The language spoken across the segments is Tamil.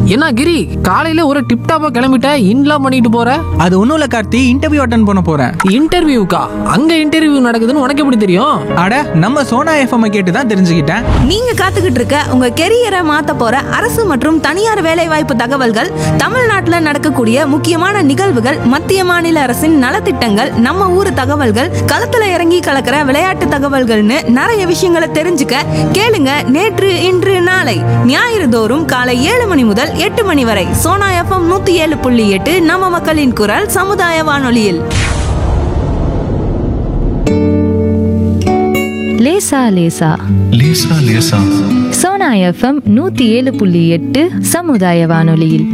என்ன கிரி காலையில ஒரு டிப் டாப்பா கிளம்பிட்ட இன்லாம் பண்ணிட்டு போற அது ஒன்றும் இல்லை கார்த்தி இன்டர்வியூ அட்டன் பண்ண போகிறேன் இன்டர்வியூக்கா அங்க இன்டர்வியூ நடக்குதுன்னு உனக்கு எப்படி தெரியும் அட நம்ம சோனா எஃப்எம் கேட்டு தான் தெரிஞ்சுக்கிட்டேன் நீங்க காத்துக்கிட்டு இருக்க உங்க கெரியரை மாத்த போற அரசு மற்றும் தனியார் வேலைவாய்ப்பு தகவல்கள் தமிழ்நாட்டுல நடக்கக்கூடிய முக்கியமான நிகழ்வுகள் மத்திய மாநில அரசின் நலத்திட்டங்கள் நம்ம ஊர் தகவல்கள் களத்துல இறங்கி கலக்கிற விளையாட்டு தகவல்கள்னு நிறைய விஷயங்களை தெரிஞ்சுக்க கேளுங்க நேற்று இன்று நாளை ஞாயிறு தோறும் காலை ஏழு மணி முதல் எட்டு மணி வரை சோனா எஃப்எம் நூத்தி ஏழு புள்ளி எட்டு நம்ம மக்களின் குரல் சமுதாய வானொலியில் லேசா லேசா லேசா லேசா சோனா எஃப்எம் நூத்தி ஏழு புள்ளி எட்டு சமுதாய வானொலியில்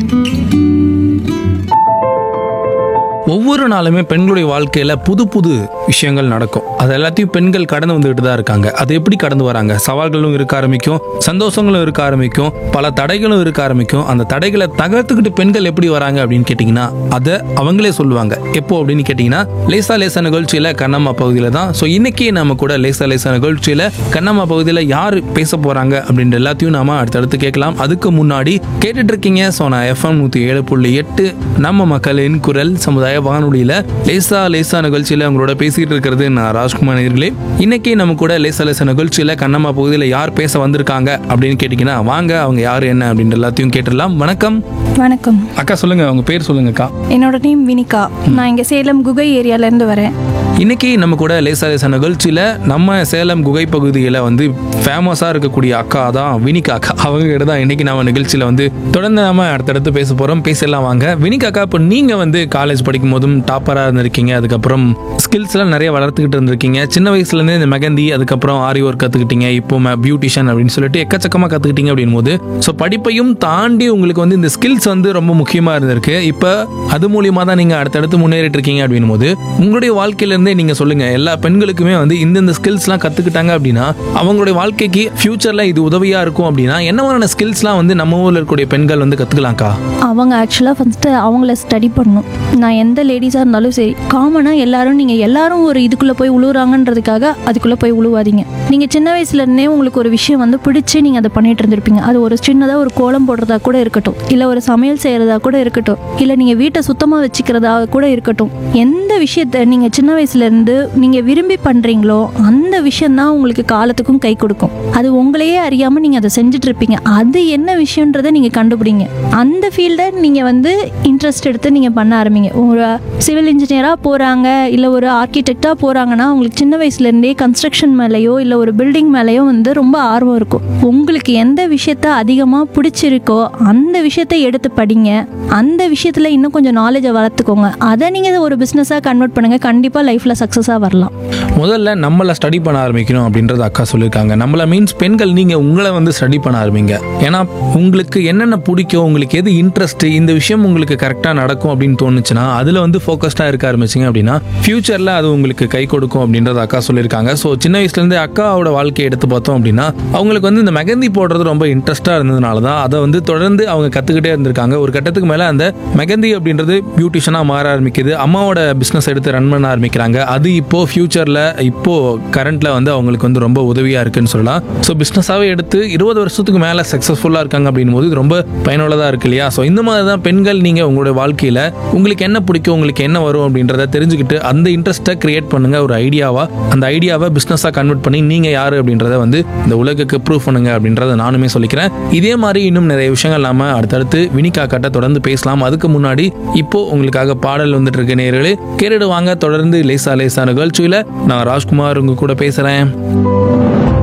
ஒவ்வொரு நாளுமே பெண்களுடைய வாழ்க்கையில புது புது விஷயங்கள் நடக்கும் அது எல்லாத்தையும் பெண்கள் கடந்து வந்துகிட்டு தான் இருக்காங்க அது எப்படி கடந்து வராங்க சவால்களும் இருக்க ஆரம்பிக்கும் சந்தோஷங்களும் இருக்க ஆரம்பிக்கும் பல தடைகளும் இருக்க ஆரம்பிக்கும் அந்த தடைகளை தகர்த்துக்கிட்டு பெண்கள் எப்படி வராங்க அப்படின்னு கேட்டிங்கன்னா அதை அவங்களே சொல்லுவாங்க எப்போ அப்படின்னு கேட்டிங்கன்னா லேசா லேசா நிகழ்ச்சியில கண்ணம்மா பகுதியில் தான் ஸோ இன்னைக்கு நம்ம கூட லேசா லேசா நிகழ்ச்சியில கண்ணம்மா பகுதியில் யார் பேச போறாங்க அப்படின்ற எல்லாத்தையும் நாம அடுத்தடுத்து கேட்கலாம் அதுக்கு முன்னாடி கேட்டுட்டு இருக்கீங்க சோனா எஃப்எம் நூற்றி ஏழு புள்ளி எட்டு நம்ம மக்களின் குரல் சமுதாய வானொலியில லேசா லேசா நிகழ்ச்சியில உங்களோட பேசிட்டு இருக்கிறது நான் ராஜ்குமார் நேர்களே இன்னைக்கு நம்ம கூட லேசா லேசா நிகழ்ச்சியில கண்ணம்மா பகுதியில் யார் பேச வந்திருக்காங்க அப்படின்னு கேட்டிங்கன்னா வாங்க அவங்க யார் என்ன அப்படின்ற எல்லாத்தையும் கேட்டுடலாம் வணக்கம் வணக்கம் அக்கா சொல்லுங்க உங்க பேர் சொல்லுங்கக்கா என்னோட நேம் வினிகா நான் இங்கே சேலம் குகை ஏரியாலேருந்து வரேன் இன்னைக்கு நம்ம கூட லேசா லேசா நிகழ்ச்சியில நம்ம சேலம் குகை பகுதியில் வந்து ஃபேமஸாக இருக்கக்கூடிய அக்கா தான் வினிகா அக்கா அவங்க கிட்ட தான் இன்னைக்கு நம்ம நிகழ்ச்சியில் வந்து தொடர்ந்து நாம அடுத்தடுத்து பேச போகிறோம் பேசலாம் வாங்க வினிகா அக்கா இப்போ நீங்கள் வந்து காலேஜ் படிக்கும் போதும் டாப்பராக இருந்திருக்கீங்க அதுக்கப்புறம் ஸ்கில்ஸ்லாம் நிறைய வளர்த்துக்கிட்டு இருந்திருக்கீங்க சின்ன வயசுலேருந்து இந்த மெகந்தி அதுக்கப்புறம் ஆரி ஒர்க் கற்றுக்கிட்டீங்க இப்போ பியூட்டிஷியன் அப்படின்னு சொல்லிட்டு எக்கச்சக்கமாக கற்றுக்கிட்டீங்க அப்படின் போது ஸோ படிப்பையும் தாண்டி உங்களுக்கு வந்து இந்த ஸ்கில்ஸ் வந்து ரொம்ப முக்கியமாக இருந்திருக்கு இப்போ அது மூலியமாக தான் நீங்கள் அடுத்தடுத்து முன்னேறிட்டு இருக்கீங்க அப்படின் போது உங்களுடைய வாழ்க்கையிலேருந்தே நீங்கள் சொல்லுங்கள் எல்லா பெண்களுக்குமே வந்து இந்தந்த ஸ்கில்ஸ்லாம் கற்றுக்கிட்டாங்க அப்படின்னா அவங்களுடைய வாழ்க்கைக்கு ஃப்யூச்சரில் இது உதவியாக இருக்கும் அப்படின்னா என்ன மாதிரியான ஸ்கில்ஸ்லாம் வந்து நம்ம ஊரில் இருக்கக்கூடிய பெண்கள் வந்து கற்றுக்கலாம்க்கா அவங்க ஆக்சுவலாக ஃபஸ்ட்டு அவங்கள ஸ்டடி பண்ணணும் நான் எந்த லேடிஸாக இருந்தாலும் சரி காமனாக எல்லாரும் நீங்கள் எல்லாரும் ஒரு இதுக்குள்ளே போய் உழுவுறாங்கன்றதுக்காக அதுக்குள்ளே போய் உழுவாதீங்க நீங்கள் சின்ன வயசுலேருந்தே உங்களுக்கு ஒரு விஷயம் வந்து பிடிச்சி நீங்கள் அதை பண்ணிட்டு இருந்திருப்பீங்க அது ஒரு சின்னதாக ஒரு கோலம் போடுறதா கூட இருக்கட்டும் இல்லை ஒரு சமையல் செய்கிறதா கூட இருக்கட்டும் இல்லை நீங்கள் வீட்டை சுத்தமாக வச்சுக்கிறதா கூட இருக்கட்டும் எந்த விஷயத்த நீங்கள் சின்ன வயசுலேருந்து நீங்கள் விரும்பி பண்ணுறீங்களோ அந்த விஷயந்தான் உங்களுக்கு காலத்துக்கும் கை கொடுக்கும் அது உங்களையே அறியாமல் நீங்கள் அதை செஞ்சுட்டு இருப்பீங்க அது என்ன விஷயன்றதை நீங்கள் கண்டுபிடிங்க அந்த ஃபீல்டை நீங்கள் வந்து இன்ட்ரெஸ்ட் எடுத்து நீங்கள் பண்ண ஆரம்பிங்க ஒரு சிவில் இன்ஜினியராக போகிறாங்க இல்லை ஒரு ஆர்கிடெக்டாக போகிறாங்கன்னா உங்களுக்கு சின்ன வயசுலேருந்தே கன்ஸ்ட்ரக்ஷன் மேலேயோ இல்லை ஒரு பில்டிங் மேலேயோ வந்து ரொம்ப ஆர்வம் இருக்கும் உங்களுக்கு எந்த விஷயத்த அதிகமாக பிடிச்சிருக்கோ அந்த விஷயத்த எடுத்து படிங்க அந்த விஷயத்தில் இன்னும் கொஞ்சம் நாலேஜை வளர்த்துக்கோங்க அதை நீங்கள் ஒரு பிஸ்னஸாக கன்வெர்ட் பண்ணுங்கள் கண்டிப்பாக லைஃப்பில் சக்ஸஸாக வரலாம் முதல்ல நம்மளை ஸ்டடி பண்ண ஆரம்பிக்கணும் அப்படின்றது அக்கா சொல்லியிருக்காங்க நம்மள மீன்ஸ் பெண்கள் நீங்கள் உங்களை வந்து ஸ்டடி பண்ண ஆரம்பிங்க ஏன்னா உங்களுக்கு என்னென்ன பிடிக்கும் உங்களுக்கு எது இன்ட்ரெஸ்ட் இந்த விஷயம் உங்களுக்கு கரெக்டாக நடக்கும் அப்படின்னு தோணுச்சுன்னா அதில் வந்து ஃபோக்கஸ்டாக இருக்க ஆரம்பிச்சிங்க அப்படின்னா ஃப்யூச்சரில் அது உங்களுக்கு கை கொடுக்கும் அப்படின்றது அக்கா சொல்லியிருக்காங்க ஸோ சின்ன வயசுலேருந்தே அக்காவோட வாழ்க்கையை எடுத்து பார்த்தோம் அப்படின்னா அவங்களுக்கு வந்து இந்த மெகந்தி போடுறது ரொம்ப இன்ட்ரெஸ்ட்டாக இருந்ததுனால தான் அதை வந்து தொடர்ந்து அவங்க கற்றுக்கிட்டே இருந்திருக்காங்க ஒரு கட்டத்துக்கு மேலே அந்த மெகந்தி அப்படின்றது பியூட்டிஷனாக மாற ஆரம்பிக்குது அம்மாவோட பிஸ்னஸ் எடுத்து ரன் பண்ண ஆரம்பிக்கிறாங்க அது இப்போ ஃபியூச்சரில் இப்போ கரண்ட்ல வந்து அவங்களுக்கு வந்து ரொம்ப உதவியாக இருக்குன்னு சொல்லலாம் ஸோ பிஸ்னஸாகவே எடுத்து இருபது வருஷத்துக்கு மேலே சக்ஸஸ்ஃபுல்லாக இருக்காங்க அப்படின் போது இது ரொம்ப பயனுள்ளதாக இருக்கு இல்லையா ஸோ இந்த மாதிரி தான் பெண்கள் நீங்கள் உங்களுடைய வாழ்க்கையில் உங்களுக்கு என்ன பிடிக்கும் உங்களுக்கு என்ன வரும் அப்படின்றத தெரிஞ்சுக்கிட்டு அந்த இன்ட்ரெஸ்ட்டை கிரியேட் பண்ணுங்க ஒரு ஐடியாவா அந்த ஐடியாவை பிஸ்னஸாக கன்வெர்ட் பண்ணி நீங்கள் யார் அப்படின்றத வந்து இந்த உலகுக்கு ப்ரூவ் பண்ணுங்க அப்படின்றத நானுமே சொல்லிக்கிறேன் இதே மாதிரி இன்னும் நிறைய விஷயங்கள் நாம அடுத்தடுத்து வினிகா கட்ட தொடர்ந்து பேசலாம் அதுக்கு முன்னாடி இப்போ உங்களுக்காக பாடல் வந்துட்டு இருக்க நேர்களே கேட்டுடுவாங்க தொடர்ந்து லேசா லேசா நிகழ்ச்சியில் நான் ராஜ்குமார் உங்க கூட பேசுறேன்